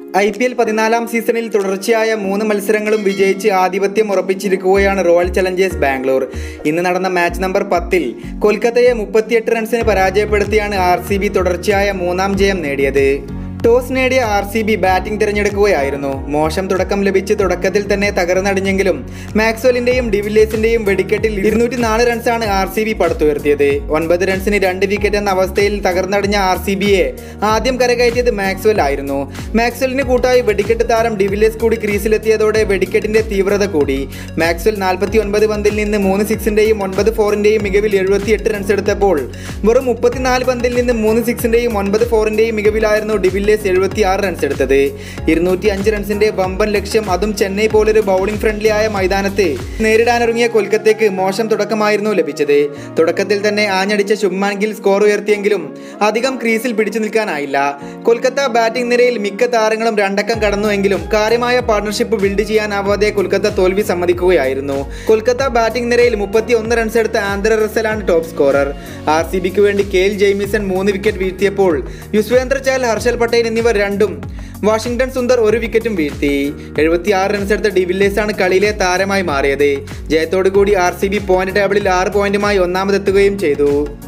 I P L പതിനാലാം സീസണിൽ തുടർച്ചയായ മൂന്ന് മത്സരങ്ങളും വിജയിച്ച് ആധിപത്യം ഉറപ്പിച്ചിരിക്കുകയാണ് റോയൽ ചലഞ്ചേഴ്സ് ബാംഗ്ലൂർ ഇന്ന് നടന്ന മാച്ച് നമ്പർ പത്തിൽ കൊൽക്കത്തയെ മുപ്പത്തിയെട്ട് റൺസിന് പരാജയപ്പെടുത്തിയാണ് ആർ സി ബി തുടർച്ചയായ മൂന്നാം ജയം നേടിയത് ടോസ് നേടിയ ആർ സി ബി ബാറ്റിംഗ് തിരഞ്ഞെടുക്കുകയായിരുന്നു മോശം തുടക്കം ലഭിച്ച് തുടക്കത്തിൽ തന്നെ തകർന്നടിഞ്ഞെങ്കിലും മാക്സ്വലിന്റെയും ഡിവില്ലേഴ്സിന്റെയും വെടിക്കെട്ടിൽ ഇരുന്നൂറ്റി നാല് റൺസാണ് ആർ സി ബി പടുത്തുയർത്തിയത് ഒൻപത് റൺസിന് രണ്ട് വിക്കറ്റ് എന്ന അവസ്ഥയിൽ തകർന്നടിഞ്ഞ ആർ സി ബിയെ ആദ്യം കരകയറ്റിയത് മാക്സ്വൽ ആയിരുന്നു മാക്സ്വലിന് കൂട്ടായി വെടിക്കെട്ട് താരം ഡിവില്ലേഴ്സ് കൂടി ക്രീസിലെത്തിയതോടെ വെടിക്കെട്ടിന്റെ തീവ്രത കൂടി മാക്സ്വൽ നാൽപ്പത്തി ഒൻപത് പന്തിൽ നിന്ന് മൂന്ന് സിക്സിന്റെയും ഒൻപത് ഫോറിന്റെയും മികവിൽ എഴുപത്തിയെട്ട് റൺസ് എടുത്തപ്പോൾ വെറും മുപ്പത്തിനാല് പന്തിൽ നിന്ന് മൂന്ന് സിക്സിന്റെയും ഒൻപത് ഫോറിന്റെയും മികവിലായിരുന്നു ഡിവില്ലേഴ്സ് എഴുപത്തി ആറ് റൺസ് എടുത്തത് ഇരുന്നൂറ്റി അഞ്ച് റൺസിന്റെ വമ്പൻ ലക്ഷ്യം അതും ചെന്നൈ പോലൊരു ബൗളിംഗ് ഫ്രണ്ട്ലി ആയ മൈതാനത്ത് നേരിടാനിറങ്ങിയ കൊൽക്കത്തയ്ക്ക് മോശം തുടക്കമായിരുന്നു ലഭിച്ചത് തുടക്കത്തിൽ തന്നെ ആഞ്ഞടിച്ച ശുഭ്മാൻ ഗിൽ സ്കോർ ഉയർത്തിയെങ്കിലും അധികം ക്രീസിൽ പിടിച്ചു നിൽക്കാനായില്ല കൊൽക്കത്ത ബാറ്റിംഗ് നിരയിൽ മിക്ക താരങ്ങളും രണ്ടക്കം കടന്നുവെങ്കിലും കാര്യമായ പാർട്ണർഷിപ്പ് ബിൽഡ് ചെയ്യാനാവാതെ കൊൽക്കത്ത തോൽവി സമ്മതിക്കുകയായിരുന്നു കൊൽക്കത്ത ബാറ്റിംഗ് നിരയിൽ മുപ്പത്തി ഒന്ന് റൺസ് എടുത്ത ആന്ധ്ര റസലാണ് ടോപ്പ് സ്കോറർ ആർ സി ബിക്ക് വേണ്ടി കെ എൽ ജെയ്മിസൺ മൂന്ന് വിക്കറ്റ് വീഴ്ത്തിയപ്പോൾ യുസ്വേന്ദ്ര ചാൽ ഹർഷൽ പട്ടേൽ എന്നിവർ രണ്ടും വാഷിംഗ്ടൺ സുന്ദർ ഒരു വിക്കറ്റും വീഴ്ത്തി എഴുപത്തി ആറ് റൺസ് എടുത്ത ഡിവില്ലേഴ്സാണ് കളിയിലെ താരമായി മാറിയത് ജയത്തോടു കൂടി ആർ സി ബി പോയിന്റ് ടേബിളിൽ ആറ് പോയിന്റുമായി ഒന്നാമതെത്തുകയും ചെയ്തു